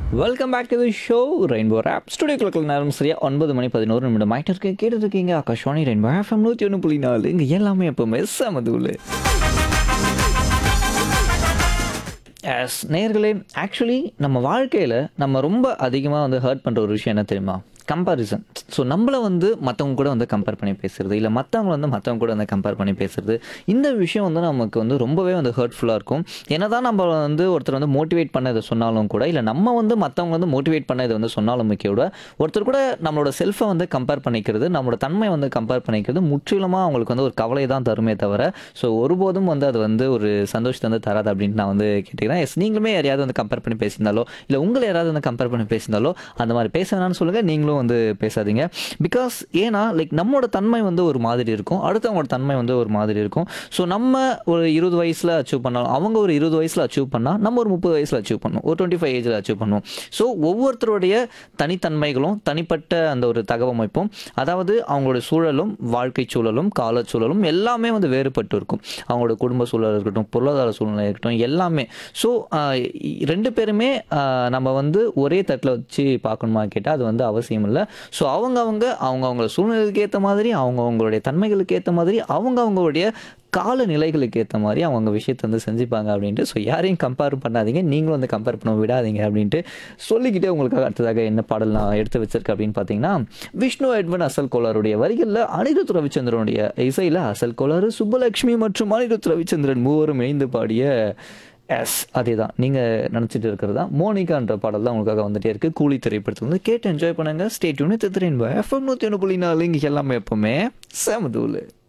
welcome back to the show rainbow of studio கிளக்கில் நேரம் சரியா ஒன்பது மணி பதினோரு நிமிடம் ஆகிட்டு இருக்கு கேட்டு இருக்கீங்க ஆகாஷ்வாணி ரெயின்போ எஃப்எம் நூற்றி ஒன்று புள்ளி நாலு இங்கே எல்லாமே எப்போவுமே செமதூள் எஸ் நேர்களே ஆக்சுவலி நம்ம வாழ்க்கையில் நம்ம ரொம்ப அதிகமாக வந்து ஹர்ட் பண்ணுற ஒரு விஷயம் என்ன தெரியுமா கம்பாரிசன் ஸோ நம்மளை வந்து மற்றவங்க கூட வந்து கம்பேர் பண்ணி பேசுறது இல்லை மற்றவங்க வந்து மற்றவங்க கூட வந்து கம்பேர் பண்ணி பேசுறது இந்த விஷயம் வந்து நமக்கு வந்து ரொம்பவே வந்து ஹர்ட்ஃபுல்லாக இருக்கும் என்னதான் நம்ம வந்து ஒருத்தர் வந்து மோட்டிவேட் பண்ண இதை சொன்னாலும் கூட இல்லை நம்ம வந்து மற்றவங்க வந்து மோட்டிவேட் பண்ண இதை வந்து சொன்னாலும் கூட ஒருத்தர் கூட நம்மளோட செல்ஃபை வந்து கம்பேர் பண்ணிக்கிறது நம்மளோட தன்மை வந்து கம்பேர் பண்ணிக்கிறது முற்றிலுமாக அவங்களுக்கு வந்து ஒரு கவலை தான் தருமே தவிர ஸோ ஒருபோதும் வந்து அது வந்து ஒரு சந்தோஷத்தை வந்து தராது அப்படின்னு நான் வந்து கேட்டுக்கிறேன் எஸ் நீங்களுமே யாரையாவது வந்து கம்பேர் பண்ணி பேசியிருந்தாலோ இல்லை உங்களை யாராவது வந்து கம்பேர் பண்ணி பேசியிருந்தாலோ அந்த மாதிரி பேச வேணாம்னு சொல்லுங்கள் நீங்களும் வந்து பேசாதீங்க பிகாஸ் ஏன்னா லைக் நம்மளோட தன்மை வந்து ஒரு மாதிரி இருக்கும் அடுத்தவங்களோட தன்மை வந்து ஒரு மாதிரி இருக்கும் ஸோ நம்ம ஒரு இருபது வயசில் அச்சீவ் பண்ணாலும் அவங்க ஒரு இருபது வயசில் அச்சீவ் பண்ணால் நம்ம ஒரு முப்பது வயசில் அச்சீவ் பண்ணுவோம் ஒரு டுவெண்ட்டி ஃபைவ் ஏஜில் அச்சீவ் பண்ணுவோம் ஸோ ஒவ்வொருத்தருடைய தனித்தன்மைகளும் தனிப்பட்ட அந்த ஒரு தகவமைப்பும் அதாவது அவங்களோட சூழலும் வாழ்க்கை சூழலும் கால சூழலும் எல்லாமே வந்து வேறுபட்டு இருக்கும் அவங்களோட குடும்ப சூழல் இருக்கட்டும் பொருளாதார சூழ்நிலை இருக்கட்டும் எல்லாமே ஸோ ரெண்டு பேருமே ஆஹ், நம்ம வந்து ஒரே தட்டில் வச்சு பார்க்கணுமா கேட்டால் அது வந்து அவசியம் இல்லை ஸோ அவங்க அவங்க அவங்க அவங்களோட சூழ்நிலைக்கு ஏற்ற மாதிரி அவங்க அவங்களுடைய தன்மைகளுக்கு ஏற்ற மாதிரி அவங்க அவங்களுடைய கால நிலைகளுக்கு ஏற்ற மாதிரி அவங்க விஷயத்தை வந்து செஞ்சுப்பாங்க அப்படின்ட்டு ஸோ யாரையும் கம்பேர் பண்ணாதீங்க நீங்களும் வந்து கம்பேர் பண்ண விடாதீங்க அப்படின்ட்டு சொல்லிக்கிட்டே உங்களுக்காக அடுத்ததாக என்ன பாடல் நான் எடுத்து வச்சிருக்கேன் அப்படின்னு பார்த்தீங்கன்னா விஷ்ணு எட்வன் அசல் கோளாருடைய வரிகளில் அனிருத் ரவிச்சந்திரனுடைய இசையில் அசல் கோளாறு சுப்புலட்சுமி மற்றும் அனிருத் ரவிச்சந்திரன் மூவரும் இணைந்து பாடிய எஸ் அதே தான் நீங்கள் நினச்சிட்டு இருக்கிறது தான் மோனிகான்ற பாடல் தான் உங்களுக்காக வந்துட்டே இருக்கு கூலி திரைப்படத்தில் வந்து கேட்டு என்ஜாய் பண்ணுங்க ஸ்டேட் யூனிட் திரும்ப எஃப்எம் நூற்றி ஒன்று புள்ளி நாலு இங்கே எல்லாமே எப்பவுமே செமதூள்